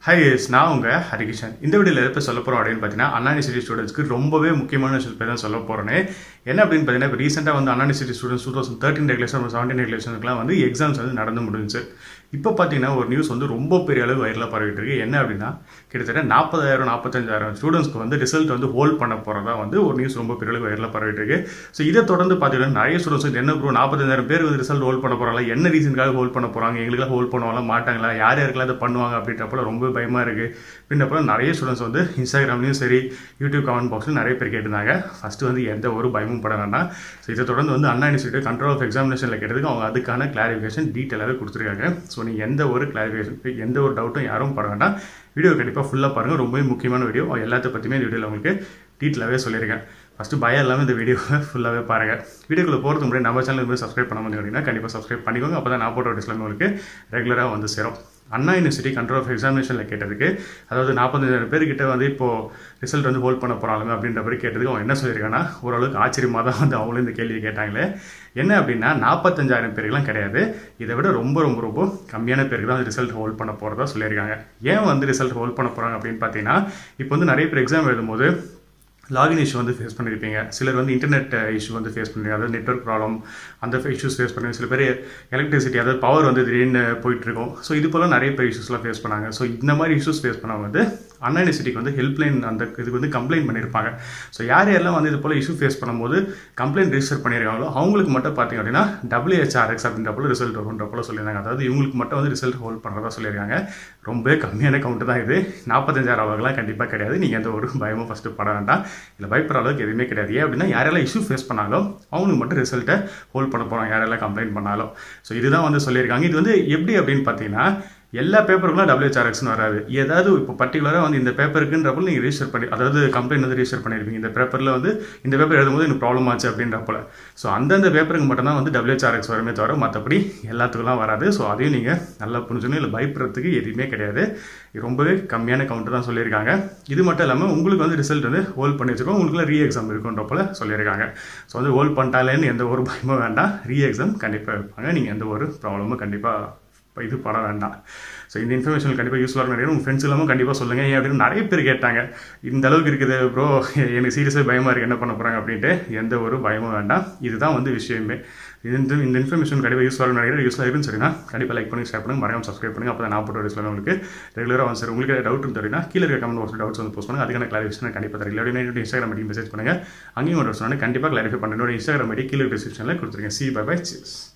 high S நான் உங்கள் ஹரிகிஷன் இந்த வீடியோவில் எப்போ சொல்ல போகிறோம் அப்படின்னு பார்த்தீங்கன்னா அண்ணா யூனிவர்சிட்டி ஸ்டூடெண்ட்ஸ்க்கு ரொம்பவே முக்கியமான விஷயம் பேர் தான் சொல்ல போகிறேன் என்ன அப்படின்னு பார்த்தீங்கன்னா இப்போ ரீசெண்டாக வந்து Anna university students two thousand thirteen regulation seventeen ரெகுலேஷனுக்குலாம் வந்து எக்ஸாம்ஸ் வந்து நடந்து முடிஞ்சுச்சு இப்போ பார்த்தீங்கன்னா ஒரு நியூஸ் வந்து ரொம்ப பெரிய அளவு வைரலாக பரவிட்டு இருக்கு என்ன அப்படின்னா கிட்டத்தட்ட நாற்பதாயிரம் நாற்பத்தஞ்சாயிரம் ஸ்டூடெண்ட்ஸ்க்கு வந்து ரிசல்ட் வந்து ஹோல்ட் பண்ண போகிறதா வந்து ஒரு நியூஸ் ரொம்ப பெரிய அளவு வைரலாக பரவிட்டு இருக்கு ஸோ இதை தொடர்ந்து பார்த்தீங்கன்னா நிறைய ஸ்டூடெண்ட்ஸ் வந்து என்ன ப்ரோ நாற்பத்தஞ்சாயிரம் பேர் வந்து ரிசல்ட் ஹோல்ட் பண்ண போகிறாங்களா என்ன ரீசனுக்காக ஹோல்ட் பண்ண போகிறாங்க எங்களுக்குலாம் ஹோல்ட் பண்ணுவாங்களா மாட்டாங்களா யார் யாருக்கெல்லாம் அதை பண்ணுவாங்க அப்படின்றப்பல ரொம்ப பயமாக இருக்குது அப்படின்றப்பல நிறைய ஸ்டூடெண்ட்ஸ் வந்து இன்ஸ்டாகிராம்லையும் சரி யூடியூப் கமெண்ட் பாக்ஸ்லையும் நிறைய பேர் கேட்டிருந்தாங்க ஃபஸ்ட்டு வந்து எந்த ஒரு பயமும் பட வேண்டாம் ஸோ இதை தொடர்ந்து வந்து அண்ணா யூனிவர்சிட்டி கண்ட்ரோல் ஆஃப் எக்ஸாமினேஷனில் கேட்டதுக்கு அவங்க அதுக்கான கிளாரிஃபிகேஷன் டீட்டெயிலாகவே கொடுத்துருக்காங்க ஸோ நீங்கள் எந்த ஒரு கிளாரிஃபிகேஷன் எந்த ஒரு டவுட்டும் யாரும் பட வேண்டாம் வீடியோ கண்டிப்பாக ஃபுல்லாக பாருங்கள் ரொம்பவே முக்கியமான வீடியோ எல்லாத்த பற்றியுமே இந்த வீடியோவில் உங்களுக்கு டீட்டெயிலாகவே சொல்லியிருக்கேன் ஃபஸ்ட்டு பயம் இல்லாமல் இந்த வீடியோவை ஃபுல்லாகவே பாருங்கள் வீடியோக்குள்ளே போகிறது முன்னாடி நம்ம சேனல் வந்து சப்ஸ்கிரைப் பண்ண முடியும் அப்படின்னா கண்டிப்பாக சப்ஸ்கிரைப் பண்ணிக்கோங்க அப்போ தான் நான் போட்ட வீடியோஸ் உங்களுக்கு ரெகுலராக வந்து சேரும் அண்ணா யூனிவர்சிட்டி கண்ட்ரோல் ஆஃப் எக்ஸாமினேஷனில் கேட்டதுக்கு அதாவது நாற்பத்தஞ்சாயிரம் பேர்கிட்ட வந்து இப்போது ரிசல்ட் வந்து ஹோல்ட் பண்ண போகிறாங்க அப்படின்ற மாதிரி கேட்டதுக்கு அவங்க என்ன சொல்லியிருக்காங்கன்னா ஓரளவுக்கு ஆச்சரியமாக தான் வந்து அவங்களும் இந்த கேள்வி கேட்டாங்களே என்ன அப்படின்னா நாற்பத்தஞ்சாயிரம் பேருக்குலாம் கிடையாது இதை விட ரொம்ப ரொம்ப ரொம்ப கம்மியான பேருக்கு தான் ரிசல்ட் ஹோல்ட் பண்ண போகிறதா சொல்லியிருக்காங்க ஏன் வந்து ரிசல்ட் ஹோல்ட் பண்ண போகிறாங்க அப்படின்னு பார்த்தீங்கன்னா இப்போ வந்து நிறைய பேர் எக்ஸாம் எழுதும்போது லாகின் இஷ்யூ வந்து ஃபேஸ் பண்ணியிருப்பீங்க சிலர் வந்து இன்டர்நெட் இஷ்யூ வந்து ஃபேஸ் பண்ணுறீங்க அதாவது நெட்ஒர்க் ப்ராப்ளம் அந்த இஷ்யூஸ் ஃபேஸ் பண்ணுங்க சில பேர் எலக்ட்ரிசிட்டி அதாவது பவர் வந்து திடீர்னு போயிட்டு இருக்கும் ஸோ இது போல் நிறைய பேர் இஷ்யூஸ்லாம் ஃபேஸ் பண்ணாங்க ஸோ இந்த மாதிரி இஷ்யூஸ் ஃபேஸ் பண்ணவங்க வந்து அண்ணா யூனிவர்சிட்டிக்கு வந்து ஹெல்ப்லைன் அந்த இதுக்கு வந்து கம்ப்ளைண்ட் பண்ணியிருப்பாங்க ஸோ யார் யாரெல்லாம் வந்து இது போல் இஷ்யூ ஃபேஸ் பண்ணும்போது கம்ப்ளைண்ட் ரிஜிஸ்டர் பண்ணியிருக்காங்களோ அவங்களுக்கு மட்டும் பார்த்தீங்க அப்படின்னா டபிள்யூஹெச்ஆர்எக்ஸ் அப்படின்ற போல ரிசல்ட் வரும்ன்ற போல சொல்லியிருந்தாங்க அதாவது இவங்களுக்கு மட்டும் வந்து ரிசல்ட் ஹோல்ட் பண்ணுறதா சொல்லியிருக்காங்க ரொம்ப கம்மியான கவுண்ட் தான் இது நாற்பத்தஞ்சாயிரம் அளவுக்குலாம் கண்டிப்பாக கிடையாது நீங்கள் எந்த ஒரு பயமும் ஃபஸ்ட்டு பட வேண்டாம் இல்லை பயப்படுற அளவுக்கு எதுவுமே கிடையாது ஏன் அப்படின்னா யாரெல்லாம் இஷ்யூ ஃபேஸ் பண்ணாலோ அவங்களுக்கு மட்டும் ரிசல்ட்டை ஹோல்ட் பண்ண போகிறாங்க யாரெல்லாம் கம்ப்ளைண்ட் பண்ணாலும் ஸோ இதுதான் வந்து சொல்லியிருக்காங்க இது வந்து எப்படி அப்படின்னு பார்த்தீங்கன்னா எல்லா பேப்பருக்குலாம் டபிள்யூஹெச்ஆர்எக்ஸ்னு வராது ஏதாவது இப்போ பர்டிகுலராக வந்து இந்த பேப்பருக்குன்றப்போ நீங்கள் ரிஜிஸ்டர் பண்ணி அதாவது கம்ப்ளைண்ட் வந்து ரிஜிஸ்டர் பண்ணியிருப்பீங்க இந்த பேப்பரில் வந்து இந்த பேப்பர் எழுதும்போது எனக்கு ப்ராப்ளம் ஆச்சு அப்படின்றப்பல ஸோ அந்தந்த பேப்பருக்கு மட்டும்தான் வந்து டபிள்யூஹெச்ஆர்எக்ஸ் வருமே தவிர மற்றபடி எல்லாத்துக்குலாம் வராது ஸோ அதையும் நீங்கள் நல்லா புரிஞ்சுக்கணும் இல்லை பயப்படுறதுக்கு எதுவுமே கிடையாது ரொம்பவே கம்மியான கவுண்ட் தான் சொல்லியிருக்காங்க இது மட்டும் இல்லாமல் உங்களுக்கு வந்து ரிசல்ட் வந்து ஹோல்ட் பண்ணி வச்சுருக்கோம் உங்களுக்குலாம் ரீ எக்ஸாம் இருக்குன்ற போல சொல்லியிருக்காங்க ஸோ வந்து ஹோல்ட் பண்ணிட்டாலேன்னு எந்த ஒரு பயமும் வேண்டாம் ரீ எக்ஸாம் கண்டிப்பாக வைப்பாங்க நீங்கள் எந்த ஒரு ப்ராப்ளமும் கண்டிப்பாக இப்போ இது பட வேண்டாம் ஸோ இந்த இன்ஃபர்மேஷன் கண்டிப்பாக யூஸ்ஃபுல்லாக இருக்கும் உங்கள் ஃப்ரெண்ட்ஸ் இல்லாமல் கண்டிப்பாக சொல்லுங்கள் ஏன் அப்படின்னு நிறைய பேர் கேட்டாங்க இந்த அளவுக்கு இருக்குது ப்ரோ எனக்கு சீரியஸாக பயமாக இருக்குது என்ன பண்ண போகிறாங்க அப்படின்ட்டு எந்த ஒரு பயமும் வேண்டாம் இதுதான் வந்து விஷயமே இந்த இந்த இன்ஃபர்மேஷன் கண்டிப்பாக யூஸ்ஃபுல்லாக நினைக்கிறேன் யூஸ்ஃபுல்லாக இருக்குன்னு சரினா கண்டிப்பாக லைக் பண்ணி ஷேர் பண்ணுங்கள் மறக்காம சப்ஸ்கிரைப் பண்ணுங்கள் அப்போ தான் நான் போட்டு வீடியோஸ் உங்களுக்கு ரெகுலராக வந்து சார் உங்களுக்கு டவுட் தெரியும்னா கீழே இருக்க கமெண்ட் பாக்ஸில் டவுட்ஸ் வந்து போஸ்ட் பண்ணுங்கள் அதுக்கான கிளாரிஃபிகேஷன் கண்டிப்பாக தரல இல்லை என்னோட இன்ஸ்டாகிராம் ஐடி மெசேஜ் பண்ணுங்கள் அங்கேயும் ஒரு டவுட்ஸ் கண்டிப்பாக கிளாரிஃபை பண்ணுறேன் என்னோட இன்ஸ்டாகிராம் ஐடி கீழே டிஸ்கிரிப்ஷனில் கொடுத்துருங்க சி பை பை சிஸ்